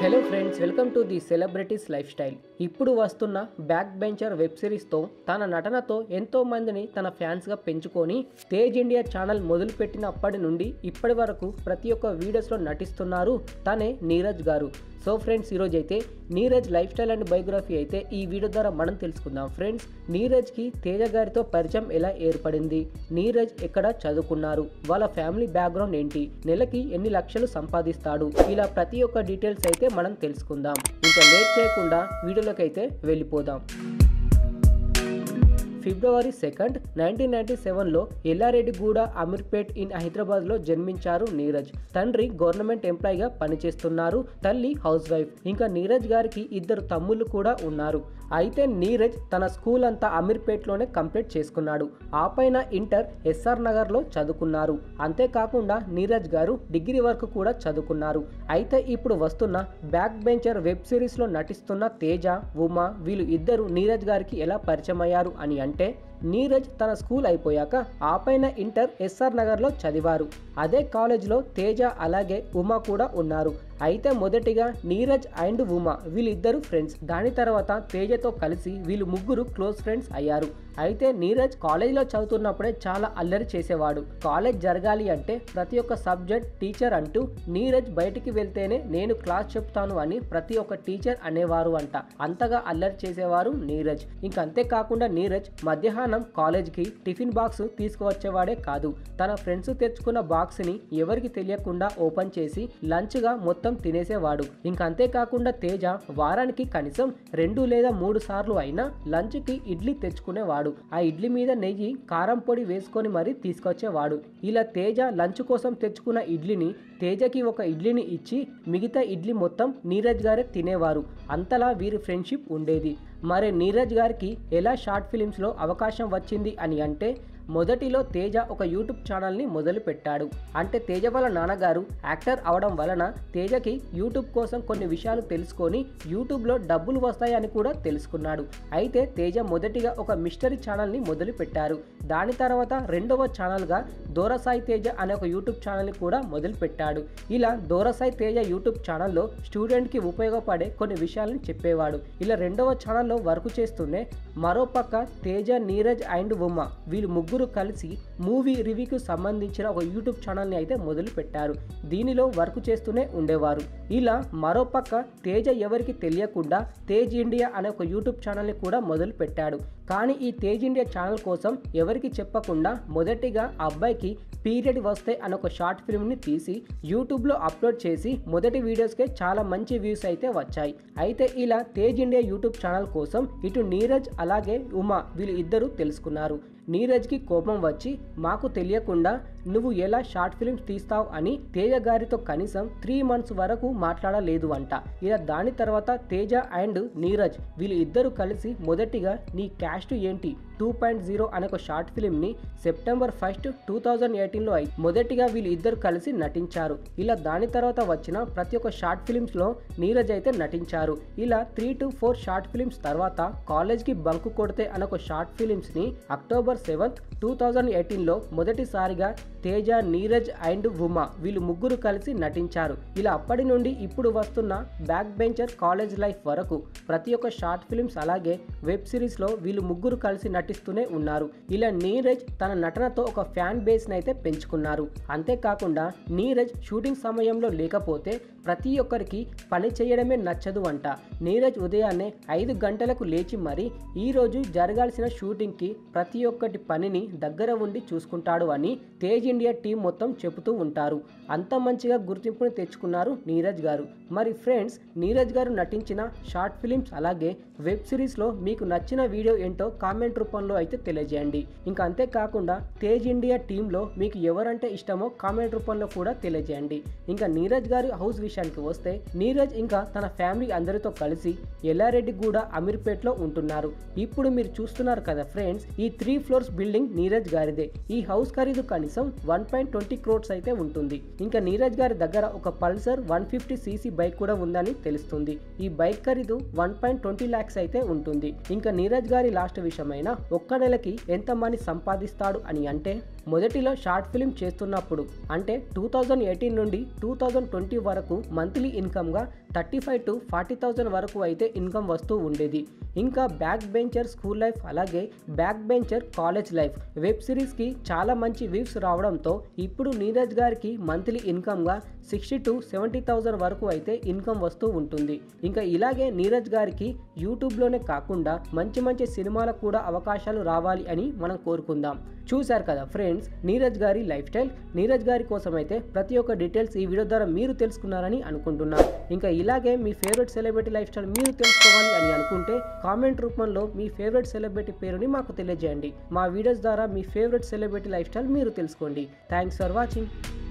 hello friends welcome to the celebrities life style ఇప్పుడు వస్తున్న back bencher web సిరీస్తో తన నటనతో ఎంతో మందిని తన ఫ్యాన్స్గా పెంచుకొని తేజ్ ఇండియా ఛానల్ మొదలుపెట్టినప్పటి నుండి ఇప్పటి వరకు ప్రతి ఒక్క వీడియోస్లో నటిస్తున్నారు తనే నీరజ్ గారు సో ఫ్రెండ్స్ ఈరోజు అయితే Neeraj life style and biography అయితే ఈ వీడియో ద్వారా మనం తెలుసుకుందాం ఫ్రెండ్స్ నీరజ్కి తేజ గారితో పరిచయం ఎలా ఏర్పడింది నీరజ్ ఎక్కడ చదువుకున్నారు వాళ్ళ ఫ్యామిలీ బ్యాక్గ్రౌండ్ ఏంటి నెలకి ఎన్ని లక్షలు సంపాదిస్తాడు ఇలా ప్రతి ఒక్క డీటెయిల్స్ అయితే మనం తెలుసుకుందాం ఇంకా లేట్ చేయకుండా వీడియోలోకి అయితే వెళ్ళిపోదాం ఫిబ్రవరి సెకండ్ నైన్టీన్ నైన్టీ సెవెన్లో ఎల్లారెడ్డిగూడ అమీర్పేట్ ఇన్ హైదరాబాద్లో జన్మించారు నీరజ్ తండ్రి గవర్నమెంట్ ఎంప్లాయీగా పనిచేస్తున్నారు తల్లి హౌస్ వైఫ్ ఇంకా నీరజ్ గారికి ఇద్దరు తమ్ముళ్ళు కూడా ఉన్నారు అయితే నీరజ్ తన స్కూల్ అంతా అమీర్పేట్లోనే కంప్లీట్ చేసుకున్నాడు ఆ పైన ఇంటర్ ఎస్ఆర్ నగర్లో చదువుకున్నారు అంతేకాకుండా నీరజ్ గారు డిగ్రీ వరకు కూడా చదువుకున్నారు అయితే ఇప్పుడు వస్తున్న బ్యాక్ బెంచర్ వెబ్ సిరీస్లో నటిస్తున్న తేజ ఉమా వీళ్ళు ఇద్దరు నీరజ్ గారికి ఎలా పరిచయం అయ్యారు అని అంటే నీరజ్ తన స్కూల్ అయిపోయాక ఆ పైన ఇంటర్ ఎస్ఆర్ నగర్లో చదివారు అదే కాలేజ్లో తేజ అలాగే ఉమా కూడా ఉన్నారు అయితే మొదటిగా నీరజ్ అండ్ ఉమా వీళ్ళిద్దరు ఫ్రెండ్స్ దాని తర్వాత తేజతో కలిసి వీళ్ళు ముగ్గురు క్లోజ్ ఫ్రెండ్స్ అయ్యారు అయితే నీరజ్ కాలేజ్లో చదువుతున్నప్పుడే చాలా అల్లరి చేసేవాడు కాలేజ్ జరగాలి అంటే ప్రతి ఒక్క సబ్జెక్ట్ టీచర్ అంటూ నీరజ్ బయటికి వెళ్తేనే నేను క్లాస్ చెప్తాను అని ప్రతి ఒక్క టీచర్ అనేవారు అంట అంతగా అల్లరి చేసేవారు నీరజ్ ఇంక అంతేకాకుండా నీరజ్ మధ్యాహ్నం కాలేజ్కి టిఫిన్ బాక్స్ తీసుకువచ్చేవాడే కాదు తన ఫ్రెండ్స్ తెచ్చుకున్న బాక్స్ని ఎవరికి తెలియకుండా ఓపెన్ చేసి లంచ్గా మొత్తం తినేసేవాడు ఇంక అంతేకాకుండా తేజ వారానికి కనీసం రెండు లేదా మూడు సార్లు అయినా లంచ్కి ఇడ్లీ తెచ్చుకునేవాడు ఆ ఇడ్లీ మీద నెయ్యి కారం పొడి వేసుకొని మరీ తీసుకొచ్చేవాడు ఇలా తేజ లంచ్ కోసం తెచ్చుకున్న ఇడ్లీని తేజకి ఒక ఇడ్లీని ఇచ్చి మిగతా ఇడ్లీ మొత్తం నీరజ్ గారే తినేవారు అంతలా వీరి ఫ్రెండ్షిప్ ఉండేది మరి నీరజ్ గారికి ఎలా షార్ట్ ఫిలిమ్స్లో అవకాశం వచ్చింది అని అంటే మొదటిలో తేజ ఒక యూట్యూబ్ ఛానల్ని మొదలు పెట్టాడు అంటే తేజ వాళ్ళ నాన్నగారు యాక్టర్ అవడం వలన తేజకి యూట్యూబ్ కోసం కొన్ని విషయాలు తెలుసుకొని యూట్యూబ్లో డబ్బులు వస్తాయని కూడా తెలుసుకున్నాడు అయితే తేజ మొదటిగా ఒక మిస్టరీ ఛానల్ని మొదలు పెట్టారు దాని తర్వాత రెండవ ఛానల్గా దోరసాయి తేజ అనే ఒక యూట్యూబ్ ఛానల్ని కూడా మొదలు పెట్టాడు ఇలా దోరసాయి తేజ యూట్యూబ్ ఛానల్లో స్టూడెంట్కి ఉపయోగపడే కొన్ని విషయాలను చెప్పేవాడు ఇలా రెండవ ఛానల్లో వర్క్ చేస్తూనే మరోపక్క తేజ నీరజ్ అండ్ ఉమా వీళ్ళు ముగ్గురు కలిసి మూవీ రివ్యూకి సంబంధించిన ఒక యూట్యూబ్ ఛానల్ని అయితే మొదలు పెట్టారు దీనిలో వర్క్ చేస్తూనే ఉండేవారు ఇలా మరోపక్క తేజ ఎవరికి తెలియకుండా తేజ్ ఇండియా అనే ఒక యూట్యూబ్ ఛానల్ని కూడా మొదలు పెట్టాడు కానీ ఈ తేజ్ ఇండియా ఛానల్ కోసం ఎవరికి చెప్పకుండా మొదటిగా ఆ అబ్బాయికి పీరియడ్ వస్తే అనే ఒక షార్ట్ ఫిల్మ్ని తీసి యూట్యూబ్లో అప్లోడ్ చేసి మొదటి వీడియోస్కే చాలా మంచి వ్యూస్ అయితే వచ్చాయి అయితే ఇలా తేజ్ ఇండియా యూట్యూబ్ ఛానల్ కోసం ఇటు నీరజ్ అలాగే ఉమా వీళ్ళు ఇద్దరు తెలుసుకున్నారు నీరజ్కి కోపం వచ్చి మాకు తెలియకుండా నువ్వు ఎలా షార్ట్ ఫిల్మ్స్ తీస్తావు అని తేజ గారితో కనీసం త్రీ మంత్స్ వరకు మాట్లాడలేదు అంట ఇలా దాని తర్వాత తేజ అండ్ నీరజ్ వీళ్ళు ఇద్దరు కలిసి మొదటిగా నీ క్యాస్ట్ ఏంటి టూ పాయింట్ జీరో అనే ఒక షార్ట్ ఫిల్మ్ని సెప్టెంబర్ ఫస్ట్ టూ థౌజండ్ ఎయిటీన్లో అయి మొదటిగా వీళ్ళు ఇద్దరు కలిసి నటించారు ఇలా దాని తర్వాత వచ్చిన ప్రతి ఒక్క షార్ట్ ఫిల్మ్స్లో నీరజ్ అయితే నటించారు ఇలా three to four short films తర్వాత కాలేజ్కి బంకు కొడితే అనే ఒక షార్ట్ ఫిల్మ్స్ని అక్టోబర్ సెవెంత్ టూ థౌజండ్ ఎయిటీన్లో మొదటిసారిగా తేజ నీరజ్ అండ్ ఉమా వీళ్ళు ముగ్గురు కలిసి నటించారు ఇలా అప్పటి నుండి ఇప్పుడు వస్తున్న బ్యాక్ బెంచర్ కాలేజ్ లైఫ్ వరకు ప్రతి ఒక్క షార్ట్ ఫిల్మ్స్ అలాగే వెబ్ సిరీస్లో వీళ్ళు ముగ్గురు కలిసి నటిస్తూనే ఉన్నారు ఇలా నీరజ్ తన నటనతో ఒక ఫ్యాన్ బేస్ని అయితే పెంచుకున్నారు అంతేకాకుండా నీరజ్ షూటింగ్ సమయంలో లేకపోతే ప్రతి ఒక్కరికి పని చేయడమే నచ్చదు అంట నీరజ్ ఉదయాన్నే ఐదు గంటలకు లేచి మరి ఈరోజు జరగాల్సిన షూటింగ్కి ప్రతి ఒక్కటి పనిని దగ్గర ఉండి చూసుకుంటాడు అని తేజ్ ఇండియా టీం మొత్తం చెబుతూ ఉంటారు అంత మంచిగా గుర్తింపుని తెచ్చుకున్నారు నీరజ్ గారు మరి ఫ్రెండ్స్ నీరజ్ గారు నటించిన షార్ట్ ఫిలిమ్స్ అలాగే వెబ్ సిరీస్లో మీకు నచ్చిన వీడియో ఏంటో కామెంట్ రూపంలో అయితే తెలియజేయండి ఇంకా అంతేకాకుండా తేజ్ ఇండియా టీంలో మీకు ఎవరంటే ఇష్టమో కామెంట్ రూపంలో కూడా తెలియజేయండి ఇంకా నీరజ్ గారి హౌస్ విషయానికి వస్తే నీరజ్ ఇంకా తన ఫ్యామిలీ అందరితో కలిసి ఎల్లారెడ్డిగూడ అమీర్పేట్లో ఉంటున్నారు ఇప్పుడు మీరు చూస్తున్నారు కదా ఫ్రెండ్స్ ఈ త్రీ ఫ్లోర్స్ బిల్డింగ్ నీరజ్ గారిదే ఈ హౌస్ ఖరీదు కనీసం వన్ పాయింట్ ట్వంటీ క్రోడ్స్ అయితే ఉంటుంది ఇంకా నీరజ్ గారి దగ్గర ఒక Pulsar one fifty CC bike కూడా ఉందని తెలుస్తుంది ఈ బైక్ ఖరీదు వన్ పాయింట్ ట్వంటీ ల్యాక్స్ అయితే ఉంటుంది ఇంకా నీరజ్ గారి లాస్ట్ విషయమైన ఒక్క నెలకి ఎంత మనీ సంపాదిస్తాడు అని అంటే మొదటిలో షార్ట్ ఫిల్మ్ చేస్తున్నప్పుడు అంటే టూ థౌజండ్ ఎయిటీన్ నుండి టూ థౌజండ్ ట్వంటీ వరకు మంత్లీ ఇన్కమ్గా thirty five to forty thousand వరకు అయితే ఇన్కమ్ వస్తూ ఉండేది ఇంకా బ్యాక్ బెంచర్ స్కూల్ లైఫ్ అలాగే back bencher college life web సిరీస్కి చాలా మంచి వ్యూస్ రావడంతో ఇప్పుడు నీరజ్ గారికి మంత్లీ ఇన్కమ్గా సిక్స్టీ టు సెవెంటీ థౌజండ్ వరకు అయితే ఇన్కమ్ వస్తూ ఉంటుంది ఇంకా ఇలాగే నీరజ్ గారికి యూట్యూబ్లోనే కాకుండా మంచి మంచి సినిమాలకు కూడా అవకాశాలు రావాలి అని మనం కోరుకుందాం చూశారు కదా ఫ్రెండ్స్ నీరజ్ గారి లైఫ్ స్టైల్ నీరజ్ గారి కోసం అయితే ప్రతి ఒక్క డీటెయిల్స్ ఈ వీడియో ద్వారా మీరు తెలుసుకున్నారని అనుకుంటున్నాను ఇంకా ఇలాగే మీ ఫేవరెట్ సెలబ్రిటీ లైఫ్ స్టైల్ మీరు తెలుసుకోవాలి అని అనుకుంటే కామెంట్ రూపంలో మీ ఫేవరెట్ సెలబ్రిటీ పేరుని మాకు తెలియజేయండి మా వీడియోస్ ద్వారా మీ ఫేవరెట్ సెలబ్రిటీ లైఫ్ స్టైల్ మీరు తెలుసుకోండి థ్యాంక్స్ ఫర్ వాచింగ్